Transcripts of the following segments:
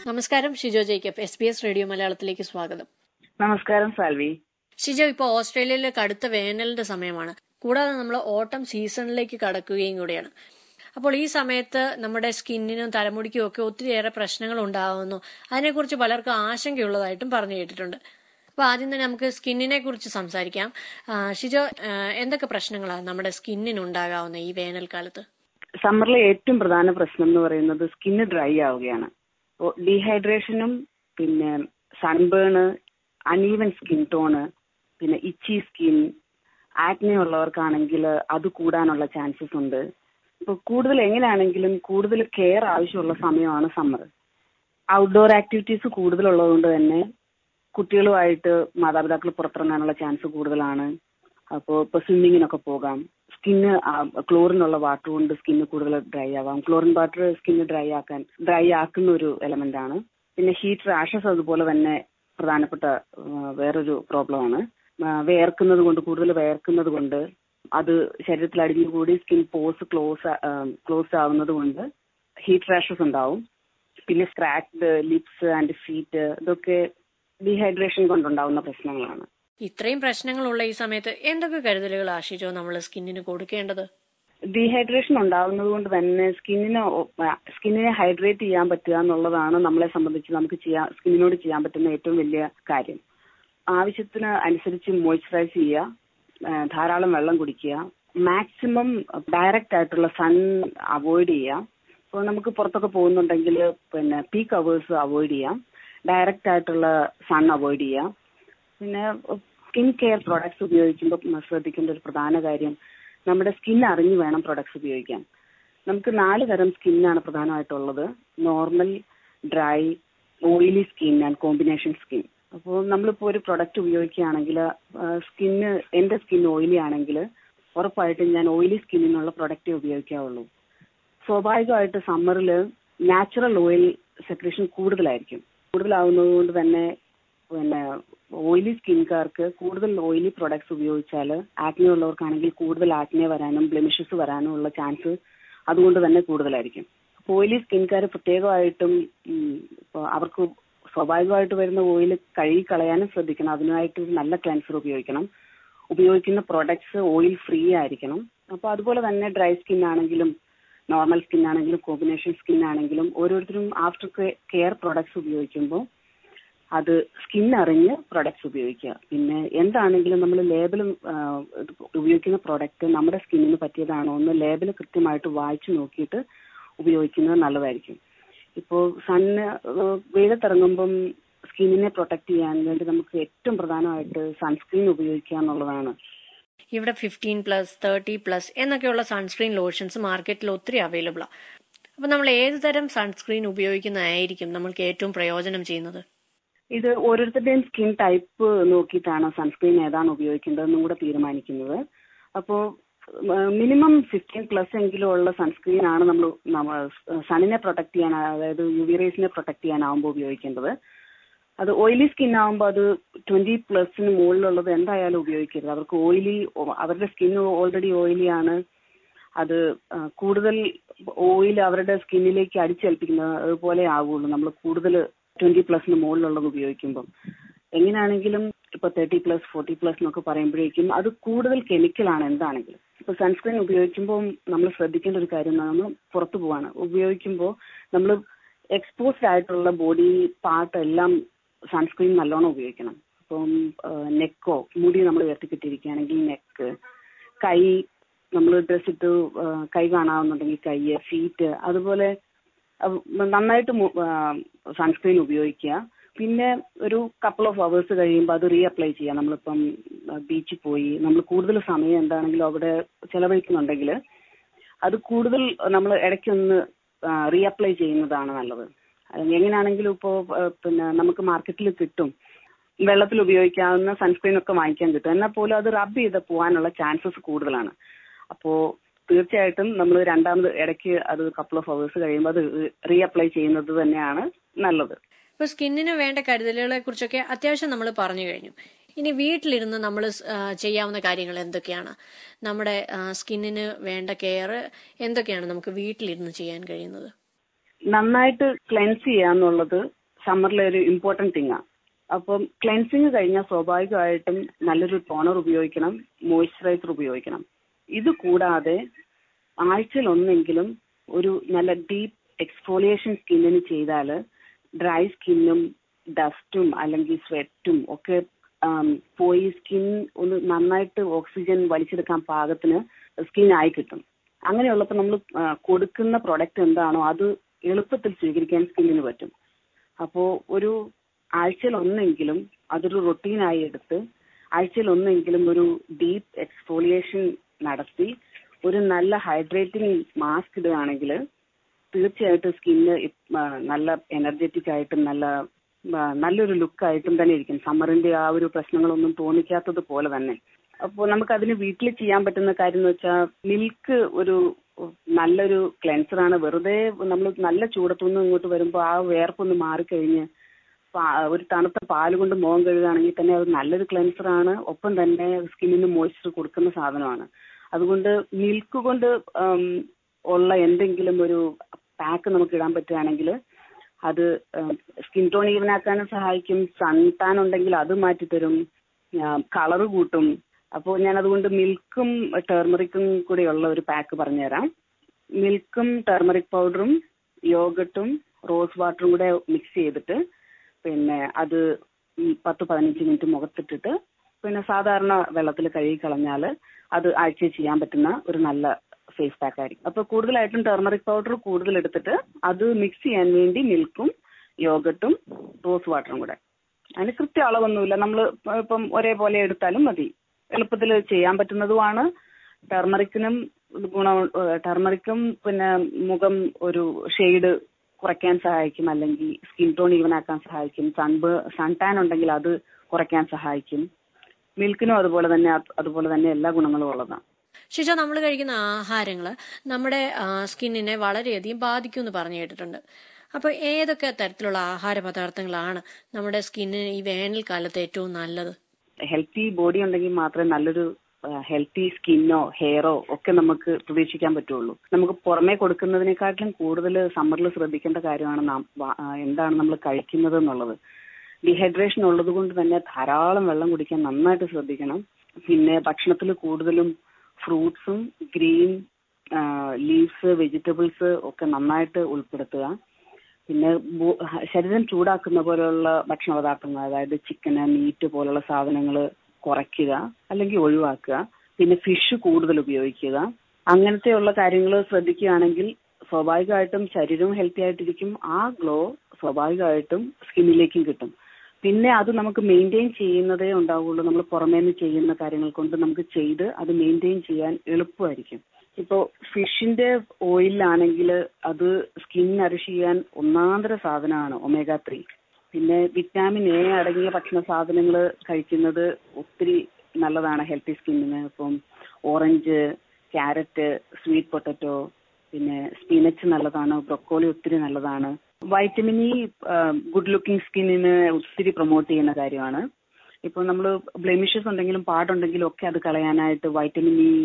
നമസ്കാരം Shijo Jacob S B S radio മലയാളത്തിലേക്ക് സ്വാഗതം നമസ്കാരം സാൽവി ഷിജോ ഇപ്പോൾ ഓസ്ട്രേലിയയിലെ കടുത്ത വേനലിന്റെ സമയമാണ് കൂടാതെ നമ്മൾ ഓട്ടം സീസണിലേക്ക് കടക്കുകയും കൂടിയാണ് അപ്പോൾ ഈ സമയത്ത് നമ്മുടെ സ്കിന്നിനും തലമുടിക്കും ഒക്കെ ഒത്തിരിയേറെ പ്രശ്നങ്ങൾ ഉണ്ടാകുന്നു അതിനെക്കുറിച്ച് പലർക്കും ആശങ്കയുള്ളതായിട്ടും പറഞ്ഞു കേട്ടിട്ടുണ്ട് അപ്പൊ ആദ്യം തന്നെ നമുക്ക് സ്കിന്നിനെ കുറിച്ച് സംസാരിക്കാം ആ, ഷിജോ ആ, എന്തൊക്കെ പ്രശ്നങ്ങളാണ് നമ്മുടെ സ്കിന്നിന് ഉണ്ടാകാവുന്ന ഈ വേനൽക്കാലത്ത് സമ്മറിലെ ഏറ്റവും പ്രധാന പ്രശ്നം എന്ന് പറയുന്നത് സ്കിന്ന് ഡ്രൈ ആവുകയാണ് അപ്പോൾ ഡീഹൈഡ്രേഷനും പിന്നെ സൺബേണ് അൺഈവൻ സ്കിൻ ടോണ് പിന്നെ ഇച്ചി സ്കിൻ ആക്നെ ഉള്ളവർക്കാണെങ്കിൽ അത് കൂടാനുള്ള ചാൻസസ് ഉണ്ട് ഇപ്പോൾ കൂടുതൽ എങ്ങനെയാണെങ്കിലും കൂടുതൽ കെയർ ആവശ്യമുള്ള സമയമാണ് സമ്മർ ഔട്ട്ഡോർ ആക്ടിവിറ്റീസ് കൂടുതലുള്ളതുകൊണ്ട് തന്നെ കുട്ടികളുമായിട്ട് മാതാപിതാക്കൾ പുറത്തിറങ്ങാനുള്ള ചാൻസ് കൂടുതലാണ് അപ്പോൾ ഇപ്പോൾ സ്വിമ്മിങ്ങിനൊക്കെ പോകാം സ്കിന്ന് ക്ലോറിനുള്ള വാട്ടർ കൊണ്ട് സ്കിന്ന് കൂടുതൽ ഡ്രൈ ആവാം ക്ലോറിൻ വാട്ടർ സ്കിന്ന് ഡ്രൈ ആക്കാൻ ഡ്രൈ ആക്കുന്ന ഒരു എലമെന്റ് ആണ് പിന്നെ ഹീറ്റ് റാഷസ് അതുപോലെ തന്നെ പ്രധാനപ്പെട്ട ആ, വേറൊരു പ്രോബ്ലമാണ് വേർക്കുന്നത് കൊണ്ട് കൂടുതൽ വേർക്കുന്നത് കൊണ്ട് അത് ശരീരത്തിൽ അടിഞ്ഞുകൂടി സ്കിൻ പോസ് ക്ലോസ് ക്ലോസ് ആവുന്നത് കൊണ്ട് ഹീറ്റ് റാഷസ് ഉണ്ടാവും പിന്നെ സ്ക്രാക്ഡ് ലിപ്സ് ആൻഡ് ഫീറ്റ് ഇതൊക്കെ ഡീഹൈഡ്രേഷൻ കൊണ്ടുണ്ടാവുന്ന പ്രശ്നങ്ങളാണ് ഇത്രയും പ്രശ്നങ്ങളുള്ള ഈ സമയത്ത് എന്തൊക്കെ കരുതലുകൾ ആഷിച്ചോ നമ്മൾ സ്കിന്നിന് കൊടുക്കേണ്ടത് ഡീഹൈഡ്രേഷൻ ഉണ്ടാവുന്നത് കൊണ്ട് തന്നെ സ്കിന്നിനെ സ്കിന്നിനെ ഹൈഡ്രേറ്റ് ചെയ്യാൻ പറ്റുക എന്നുള്ളതാണ് നമ്മളെ സംബന്ധിച്ച് നമുക്ക് ചെയ്യാൻ സ്കിന്നിനോട് ചെയ്യാൻ പറ്റുന്ന ഏറ്റവും വലിയ കാര്യം ആവശ്യത്തിന് അനുസരിച്ച് മോയ്സ്ചറൈസ് ചെയ്യുക ആ, ധാരാളം വെള്ളം കുടിക്കുക മാക്സിമം ഡയറക്റ്റ് ആയിട്ടുള്ള സൺ അവോയ്ഡ് ചെയ്യുക ഇപ്പോൾ നമുക്ക് പുറത്തൊക്കെ പോകുന്നുണ്ടെങ്കിൽ പിന്നെ പീക്ക് അവേഴ്സ് അവോയ്ഡ് ചെയ്യാം ഡയറക്റ്റ് ആയിട്ടുള്ള സൺ അവോയ്ഡ് ചെയ്യാം പിന്നെ സ്കിൻ കെയർ പ്രോഡക്ട്സ് ഉപയോഗിക്കുമ്പോൾ ശ്രദ്ധിക്കേണ്ട ഒരു പ്രധാന കാര്യം നമ്മുടെ സ്കിൻ അറിഞ്ഞു വേണം പ്രൊഡക്ട്സ് ഉപയോഗിക്കാൻ നമുക്ക് നാല് തരം സ്കിന്നാണ് പ്രധാനമായിട്ടുള്ളത് normal dry oily skin and combination skin അപ്പോൾ നമ്മളിപ്പോൾ ഒരു പ്രൊഡക്റ്റ് ഉപയോഗിക്കുകയാണെങ്കിൽ സ്കിന്ന് എന്റെ സ്കിൻ ഓയിലി ആണെങ്കിൽ ഉറപ്പായിട്ടും ഞാൻ ഓയിലി സ്കിന്നിനുള്ള പ്രൊഡക്റ്റേ ഉപയോഗിക്കാവുള്ളൂ സ്വാഭാവികമായിട്ട് സമ്മറിൽ നാച്ചുറൽ ഓയിൽ സെക്രേഷൻ കൂടുതലായിരിക്കും കൂടുതലാവുന്നത് കൊണ്ട് തന്നെ പിന്നെ ഓയിലി സ്കിൻകാർക്ക് കൂടുതൽ ഓയിലി പ്രൊഡക്ട്സ് ഉപയോഗിച്ചാൽ ആക്നെ ഉള്ളവർക്കാണെങ്കിൽ കൂടുതൽ ആക്നെ വരാനും ബ്ലെമിഷസ് വരാനും ഉള്ള ചാൻസ് അതുകൊണ്ട് തന്നെ കൂടുതലായിരിക്കും ഓയിലി സ്കിൻകാർ പ്രത്യേകമായിട്ടും ഉം, ഇപ്പൊ അവർക്ക് സ്വാഭാവികമായിട്ട് വരുന്ന ഓയിൽ കഴുകി കളയാനും ശ്രദ്ധിക്കണം അതിനായിട്ട് ഒരു നല്ല ക്ലെൻസർ ഉപയോഗിക്കണം ഉപയോഗിക്കുന്ന പ്രൊഡക്ട്സ് ഓയിൽ ഫ്രീ ആയിരിക്കണം അപ്പൊ അതുപോലെ തന്നെ ഡ്രൈ സ്കിൻ ആണെങ്കിലും നോർമൽ സ്കിൻ ആണെങ്കിലും കോമ്പിനേഷൻ സ്കിൻ ആണെങ്കിലും ഓരോരുത്തരും ആഫ്റ്റർ കെയർ പ്രൊഡക്ട്സ് ഉപയോഗിക്കുമ്പോൾ അത് സ്കിൻ അറിഞ്ഞ് പ്രൊഡക്ട്സ് ഉപയോഗിക്കുക പിന്നെ എന്താണെങ്കിലും നമ്മൾ ലേബൽ ഉപയോഗിക്കുന്ന പ്രൊഡക്റ്റ് നമ്മുടെ സ്കിന്നിന് പറ്റിയതാണോ എന്ന് ലേബൽ കൃത്യമായിട്ട് വായിച്ചു നോക്കിയിട്ട് ഉപയോഗിക്കുന്നത് നല്ലതായിരിക്കും ഇപ്പോൾ സണ്ണ് വെയിലത്തിറങ്ങുമ്പം സ്കിന്നിനെ പ്രൊട്ടക്ട് ചെയ്യാൻ വേണ്ടി നമുക്ക് ഏറ്റവും പ്രധാനമായിട്ട് സൺസ്ക്രീൻ ഉപയോഗിക്കുക എന്നുള്ളതാണ് ഇവിടെ ഫിഫ്റ്റീൻ പ്ലസ് തേർട്ടി പ്ലസ് എന്നൊക്കെയുള്ള സൺസ്ക്രീൻ ലോഷൻസ് മാർക്കറ്റിൽ ഒത്തിരി അവൈലബിൾ ആണ് അപ്പൊ നമ്മൾ ഏത് തരം സൺസ്ക്രീൻ ഉപയോഗിക്കുന്നതായിരിക്കും നമ്മൾക്ക് ഏറ്റവും പ്രയോജനം ചെയ്യുന്നത് ഇത് ഓരോരുത്തരുടെയും സ്കിൻ ടൈപ്പ് നോക്കിയിട്ടാണ് സൺസ്ക്രീൻ ഏതാണ് ഉപയോഗിക്കേണ്ടതെന്നും കൂടെ തീരുമാനിക്കുന്നത് അപ്പോൾ മിനിമം ഫിഫ്റ്റീൻ പ്ലസ് എങ്കിലും ഉള്ള സൺസ്ക്രീൻ ആണ് നമ്മൾ സണ്ണിനെ പ്രൊട്ടക്ട് ചെയ്യാൻ അതായത് യു വി റേസിനെ പ്രൊട്ടക്ട് ചെയ്യാനാവുമ്പോൾ ഉപയോഗിക്കേണ്ടത് അത് ഓയിലി സ്കിൻ ആവുമ്പോൾ അത് ട്വന്റി പ്ലസിന് മുകളിലുള്ളത് എന്തായാലും ഉപയോഗിക്കരുത് അവർക്ക് ഓയിലി അവരുടെ സ്കിൻ ഓൾറെഡി ഓയിലി ആണ് അത് ആ, കൂടുതൽ ഓയിൽ അവരുടെ സ്കിന്നിലേക്ക് അടിച്ചേൽപ്പിക്കുന്നത് അതുപോലെ ആവുള്ളൂ നമ്മൾ കൂടുതൽ ട്വന്റി പ്ലസിന് മുകളിലുള്ളത് ഉപയോഗിക്കുമ്പോൾ എങ്ങനെയാണെങ്കിലും ഇപ്പൊ തേർട്ടി പ്ലസ് ഫോർട്ടി പ്ലസ് എന്നൊക്കെ പറയുമ്പോഴേക്കും അത് കൂടുതൽ കെമിക്കലാണ് എന്താണെങ്കിലും ഇപ്പൊ സൺസ്ക്രീൻ ഉപയോഗിക്കുമ്പോൾ നമ്മൾ ശ്രദ്ധിക്കേണ്ട ഒരു കാര്യം നമ്മൾ പുറത്തു പോവാണ് ഉപയോഗിക്കുമ്പോൾ നമ്മൾ എക്സ്പോസ്ഡ് ആയിട്ടുള്ള ബോഡി പാർട്ട് എല്ലാം സൺസ്ക്രീൻ നല്ലോണം ഉപയോഗിക്കണം ഇപ്പം നെക്കോ മുടി നമ്മൾ ഉയർത്തിക്കിട്ടിരിക്കുകയാണെങ്കിൽ നെക്ക് കൈ നമ്മൾ ഡ്രസ് ഇട്ട് ആ, കൈ കാണാവുന്നുണ്ടെങ്കിൽ കൈ ഫീറ്റ് അതുപോലെ അഹ് നന്നായിട്ട് സൺസ്ക്രീൻ ഉപയോഗിക്കുക പിന്നെ ഒരു കപ്പിൾ ഓഫ് അവേഴ്സ് കഴിയുമ്പോൾ അത് റീ അപ്ലൈ ചെയ്യാം നമ്മളിപ്പം ബീച്ചിൽ പോയി നമ്മൾ കൂടുതൽ സമയം എന്താണെങ്കിലും അവിടെ ചെലവഴിക്കുന്നുണ്ടെങ്കിൽ അത് കൂടുതൽ നമ്മൾ ഇടയ്ക്കൊന്ന് റീ അപ്ലൈ ചെയ്യുന്നതാണ് നല്ലത് അത് എങ്ങനെയാണെങ്കിലും ഇപ്പോൾ പിന്നെ നമുക്ക് മാർക്കറ്റിൽ കിട്ടും വെള്ളത്തിൽ ഉപയോഗിക്കാവുന്ന സൺസ്ക്രീൻ ഒക്കെ വാങ്ങിക്കാൻ കിട്ടും എന്നാൽ പോലും അത് റബ്ബ് ചെയ്ത് പോകാനുള്ള ചാൻസസ് കൂടുതലാണ് അപ്പോൾ തീർച്ചയായിട്ടും നമ്മൾ രണ്ടാമത് ഇടയ്ക്ക് അത് കപ്പിൾ ഓഫ് അവേഴ്സ് കഴിയുമ്പോൾ അത് റീ അപ്ലൈ ചെയ്യുന്നത് തന്നെയാണ് നല്ലത് ഇപ്പൊ സ്കിന്നിന് വേണ്ട കരുതലുകളെ കുറിച്ചൊക്കെ അത്യാവശ്യം നമ്മൾ പറഞ്ഞു കഴിഞ്ഞു ഇനി വീട്ടിലിരുന്ന് നമ്മൾ ചെയ്യാവുന്ന കാര്യങ്ങൾ എന്തൊക്കെയാണ് നമ്മുടെ ആ, സ്കിന്നിന് വേണ്ട കെയർ എന്തൊക്കെയാണ് നമുക്ക് വീട്ടിലിരുന്ന് ചെയ്യാൻ കഴിയുന്നത് നന്നായിട്ട് ക്ലെൻസ് ചെയ്യാന്നുള്ളത് സമ്മറിലെ ഒരു ഇമ്പോർട്ടന്റ് തിങ് ആണ് അപ്പം ക്ലെൻസിങ് കഴിഞ്ഞാൽ സ്വാഭാവികമായിട്ടും നല്ലൊരു ടോണർ ഉപയോഗിക്കണം മോയ്സ്ചറൈസർ ഉപയോഗിക്കണം ഇത് കൂടാതെ ആഴ്ചയിൽ ഒന്നെങ്കിലും ഒരു നല്ല ഡീപ്പ് എക്സ്ഫോളിയേഷൻ സ്കിന്നിന് ചെയ്താൽ ഡ്രൈ സ്കിന്നും ഡസ്റ്റും അല്ലെങ്കിൽ സ്വെറ്റും ഒക്കെ പോയി സ്കിൻ ഒന്ന് നന്നായിട്ട് ഓക്സിജൻ വലിച്ചെടുക്കാൻ പാകത്തിന് സ്കിൻ ആയി കിട്ടും അങ്ങനെയുള്ളപ്പോൾ നമ്മൾ കൊടുക്കുന്ന പ്രൊഡക്റ്റ് എന്താണോ അത് എളുപ്പത്തിൽ സ്വീകരിക്കാൻ സ്കിന്നിന് പറ്റും അപ്പോൾ ഒരു ആഴ്ചയിൽ ഒന്നെങ്കിലും അതൊരു റൊട്ടീനായി എടുത്ത് ആഴ്ചയിൽ ഒന്നെങ്കിലും ഒരു ഡീപ്പ് എക്സ്ഫോളിയേഷൻ നടത്തി ഒരു നല്ല ഹൈഡ്രേറ്റിംഗ് മാസ്ക് ഇടുകയാണെങ്കിൽ തീർച്ചയായിട്ടും സ്കിന്ന് നല്ല എനർജറ്റിക് ആയിട്ടും നല്ല നല്ലൊരു ലുക്കായിട്ടും തന്നെ ഇരിക്കും സമ്മറിന്റെ ആ ഒരു പ്രശ്നങ്ങളൊന്നും തോന്നിക്കാത്തത് പോലെ തന്നെ അപ്പോൾ നമുക്ക് അതിന് വീട്ടിൽ ചെയ്യാൻ പറ്റുന്ന കാര്യം എന്ന് വെച്ചാൽ മിൽക്ക് ഒരു നല്ലൊരു ക്ലെൻസറാണ് വെറുതെ നമ്മൾ നല്ല ചൂടത്തുനിന്ന് ഇങ്ങോട്ട് വരുമ്പോൾ ആ വേർപ്പൊന്ന് മാറിക്കഴിഞ്ഞ് ഒരു തണുത്ത പാല് കൊണ്ട് മുഖം കഴുകുകയാണെങ്കിൽ തന്നെ അത് നല്ലൊരു ക്ലെൻസറാണ് ഒപ്പം തന്നെ സ്കിന്നിന് മോയ്സ്ചർ കൊടുക്കുന്ന സാധനമാണ് അതുകൊണ്ട് മിൽക്ക് കൊണ്ട് ഉള്ള എന്തെങ്കിലും ഒരു പാക്ക് നമുക്ക് ഇടാൻ പറ്റുകയാണെങ്കിൽ അത് സ്കിൻ ടോൺ ഈവൻ ആക്കാനും സഹായിക്കും സൺ ടാൻ ഉണ്ടെങ്കിൽ അത് മാറ്റിത്തരും കളർ കൂട്ടും അപ്പോൾ ഞാൻ അതുകൊണ്ട് മിൽക്കും ടേർമറിക്കും കൂടെയുള്ള ഒരു പാക്ക് പറഞ്ഞുതരാം മിൽക്കും ടേർമറിക് പൗഡറും യോഗട്ടും റോസ് വാട്ടറും കൂടെ മിക്സ് ചെയ്തിട്ട് പിന്നെ അത് പത്ത് പതിനഞ്ച് മിനിറ്റ് മുഖത്തിട്ടിട്ട് പിന്നെ സാധാരണ വെള്ളത്തിൽ കഴുകി കളഞ്ഞാൽ അത് ആഴ്ചയിൽ ചെയ്യാൻ പറ്റുന്ന ഒരു നല്ല ഫേസ് പാക്ക് ആയിരിക്കും അപ്പോൾ കൂടുതലായിട്ടും ടർമറിക് പൗഡർ കൂടുതൽ എടുത്തിട്ട് അത് മിക്സ് ചെയ്യാൻ വേണ്ടി മിൽക്കും യോഗട്ടും റോസ് വാട്ടറും കൂടെ അതിന് കൃത്യ അളവൊന്നുമില്ല നമ്മൾ ഇപ്പം ഒരേപോലെ എടുത്താലും മതി എളുപ്പത്തിൽ ചെയ്യാൻ പറ്റുന്നതുമാണ് ടർമറിക്കിനും ഗുണം ടർമറിക്കും പിന്നെ മുഖം ഒരു ഷെയ്ഡ് കുറയ്ക്കാൻ സഹായിക്കും അല്ലെങ്കിൽ സ്കിൻ ടോൺ ഈവൻ ആക്കാൻ സഹായിക്കും സൺബ് സൺ ടാൻ ഉണ്ടെങ്കിൽ അത് കുറയ്ക്കാൻ സഹായിക്കും മിൽക്കിനും അതുപോലെ തന്നെ അതുപോലെ തന്നെ എല്ലാ ഗുണങ്ങളും ഉള്ളതാണ് ശിശ നമ്മൾ കഴിക്കുന്ന ആഹാരങ്ങൾ നമ്മുടെ സ്കിന്നിനെ വളരെയധികം ബാധിക്കും എന്ന് പറഞ്ഞു കേട്ടിട്ടുണ്ട് അപ്പോൾ ഏതൊക്കെ തരത്തിലുള്ള ആഹാര പദാർത്ഥങ്ങളാണ് നമ്മുടെ സ്കിന്നിന് ഈ വേനൽക്കാലത്ത് ഏറ്റവും നല്ലത് ഹെൽത്തി ബോഡി ഉണ്ടെങ്കിൽ മാത്രമേ നല്ലൊരു ഹെൽത്തി സ്കിന്നോ ഹെയറോ ഒക്കെ നമുക്ക് പ്രതീക്ഷിക്കാൻ പറ്റുള്ളൂ നമുക്ക് പുറമേ കൊടുക്കുന്നതിനെക്കാട്ടിലും കൂടുതൽ സമ്മറിൽ ശ്രദ്ധിക്കേണ്ട കാര്യമാണ് നാം എന്താണ് നമ്മൾ കഴിക്കുന്നത് എന്നുള്ളത് ഡീഹൈഡ്രേഷൻ ഉള്ളത് കൊണ്ട് തന്നെ ധാരാളം വെള്ളം കുടിക്കാൻ നന്നായിട്ട് ശ്രദ്ധിക്കണം പിന്നെ ഭക്ഷണത്തിൽ കൂടുതലും ഫ്രൂട്ട്സും ഗ്രീൻ ലീവ്സ് വെജിറ്റബിൾസ് ഒക്കെ നന്നായിട്ട് ഉൾപ്പെടുത്തുക പിന്നെ ശരീരം ചൂടാക്കുന്ന പോലെയുള്ള ഭക്ഷണ പദാർത്ഥങ്ങൾ അതായത് ചിക്കന് മീറ്റ് പോലുള്ള സാധനങ്ങൾ കുറയ്ക്കുക അല്ലെങ്കിൽ ഒഴിവാക്കുക പിന്നെ ഫിഷ് കൂടുതൽ ഉപയോഗിക്കുക അങ്ങനത്തെയുള്ള കാര്യങ്ങൾ ശ്രദ്ധിക്കുകയാണെങ്കിൽ സ്വാഭാവികമായിട്ടും ശരീരവും ഹെൽത്തി ആയിട്ടിരിക്കും ആ ഗ്ലോ സ്വാഭാവികമായിട്ടും സ്കിന്നിലേക്കും കിട്ടും പിന്നെ അത് നമുക്ക് മെയിൻറ്റെയിൻ ചെയ്യുന്നതേ ഉണ്ടാവുള്ളൂ നമ്മൾ പുറമേ നിന്ന് ചെയ്യുന്ന കാര്യങ്ങൾ കൊണ്ട് നമുക്ക് ചെയ്ത് അത് മെയിൻറ്റെയിൻ ചെയ്യാൻ എളുപ്പമായിരിക്കും ഇപ്പോൾ ഫിഷിന്റെ ഓയിലാണെങ്കിൽ അത് സ്കിൻ നറിഷ് ചെയ്യാൻ ഒന്നാന്തര സാധനമാണ് ഒമേഗ ത്രീ പിന്നെ വിറ്റാമിൻ എ അടങ്ങിയ ഭക്ഷണ സാധനങ്ങൾ കഴിക്കുന്നത് ഒത്തിരി നല്ലതാണ് ഹെൽത്തി സ്കിന്നിന് ഇപ്പം ഓറഞ്ച് ക്യാരറ്റ് സ്വീറ്റ് പൊട്ടറ്റോ പിന്നെ സ്പിനച്ച് നല്ലതാണ് ബ്രൊക്കോളി ഒത്തിരി നല്ലതാണ് വൈറ്റമിൻ ഇ ഗുഡ് ലുക്കിംഗ് സ്കിന്നിന് ഒത്തിരി പ്രൊമോട്ട് ചെയ്യുന്ന കാര്യമാണ് ഇപ്പോൾ നമ്മൾ ബ്ലെമിഷസ് ഉണ്ടെങ്കിലും പാടുണ്ടെങ്കിലും ഒക്കെ അത് കളയാനായിട്ട് വൈറ്റമിൻ ഇ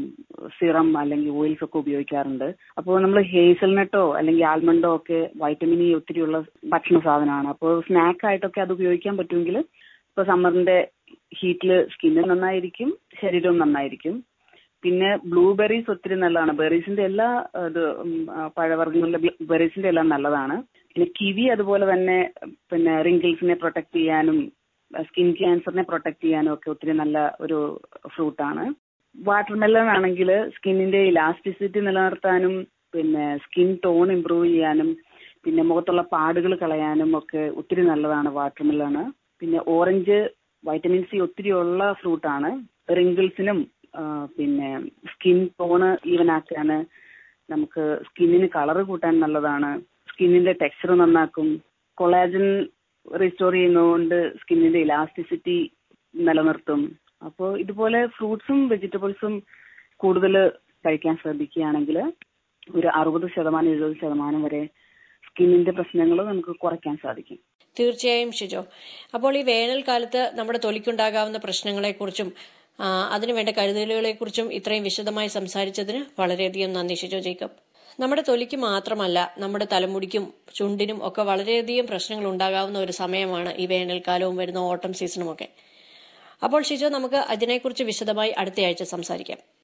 സിറം അല്ലെങ്കിൽ ഓയിൽസ് ഒക്കെ ഉപയോഗിക്കാറുണ്ട് അപ്പോൾ നമ്മൾ ഹേസൽനട്ടോ അല്ലെങ്കിൽ ആൽമണ്ടോ ഒക്കെ വൈറ്റമിൻ ഇ ഒത്തിരിയുള്ള ഭക്ഷണ സാധനമാണ് അപ്പോൾ സ്നാക്ക് ആയിട്ടൊക്കെ അത് ഉപയോഗിക്കാൻ പറ്റുമെങ്കിൽ ഇപ്പോൾ സമ്മറിന്റെ ഹീറ്റിൽ സ്കിന്നും നന്നായിരിക്കും ശരീരവും നന്നായിരിക്കും പിന്നെ ബ്ലൂബെറീസ് ഒത്തിരി നല്ലതാണ് ബെറീസിന്റെ എല്ലാ ഇത് പഴവർഗ്ഗങ്ങളിലെ ബെറീസിന്റെ എല്ലാം നല്ലതാണ് പിന്നെ കിവി അതുപോലെ തന്നെ പിന്നെ റിങ്കിൾസിനെ പ്രൊട്ടക്ട് ചെയ്യാനും സ്കിൻ ക്യാൻസറിനെ പ്രൊട്ടക്ട് ചെയ്യാനും ഒക്കെ ഒത്തിരി നല്ല ഒരു ഫ്രൂട്ടാണ് വാട്ടർമെലൺ ആണെങ്കിൽ സ്കിന്നിന്റെ ഇലാസ്റ്റിസിറ്റി നിലനിർത്താനും പിന്നെ സ്കിൻ ടോൺ ഇമ്പ്രൂവ് ചെയ്യാനും പിന്നെ മുഖത്തുള്ള പാടുകൾ കളയാനും ഒക്കെ ഒത്തിരി നല്ലതാണ് വാട്ടർമെലണ് പിന്നെ ഓറഞ്ച് വൈറ്റമിൻ സി ഒത്തിരി ഉള്ള ഫ്രൂട്ടാണ് റിങ്കിൾസിനും പിന്നെ സ്കിൻ ടോണ് ഈവൻ ആക്കാന് നമുക്ക് സ്കിന്നിന് കളർ കൂട്ടാൻ നല്ലതാണ് സ്കിന്നിന്റെ ടെക്സ്ചർ നന്നാക്കും കൊളാജൻ റിസ്റ്റോർ ചെയ്യുന്നതുകൊണ്ട് സ്കിന്നിന്റെ ഇലാസ്റ്റിസിറ്റി നിലനിർത്തും അപ്പോൾ ഇതുപോലെ ഫ്രൂട്ട്സും വെജിറ്റബിൾസും കൂടുതൽ കഴിക്കാൻ ശ്രദ്ധിക്കുകയാണെങ്കിൽ ഒരു അറുപത് ശതമാനം എഴുപത് ശതമാനം വരെ സ്കിന്നിന്റെ പ്രശ്നങ്ങൾ നമുക്ക് കുറയ്ക്കാൻ സാധിക്കും തീർച്ചയായും ഷിജോ അപ്പോൾ ഈ വേനൽക്കാലത്ത് നമ്മുടെ തൊലിക്കുണ്ടാകാവുന്ന പ്രശ്നങ്ങളെക്കുറിച്ചും അതിനുവേണ്ട കരുതലുകളെക്കുറിച്ചും ഇത്രയും വിശദമായി സംസാരിച്ചതിന് വളരെയധികം നന്ദി ഷിജോ ജേക്കബ് നമ്മുടെ തൊലിക്ക് മാത്രമല്ല നമ്മുടെ തലമുടിക്കും ചുണ്ടിനും ഒക്കെ വളരെയധികം പ്രശ്നങ്ങൾ ഉണ്ടാകാവുന്ന ഒരു സമയമാണ് ഈ വേനൽക്കാലവും വരുന്ന ഓട്ടം സീസണും ഒക്കെ അപ്പോൾ ഷിജോ നമുക്ക് അതിനെക്കുറിച്ച് വിശദമായി അടുത്തയാഴ്ച സംസാരിക്കാം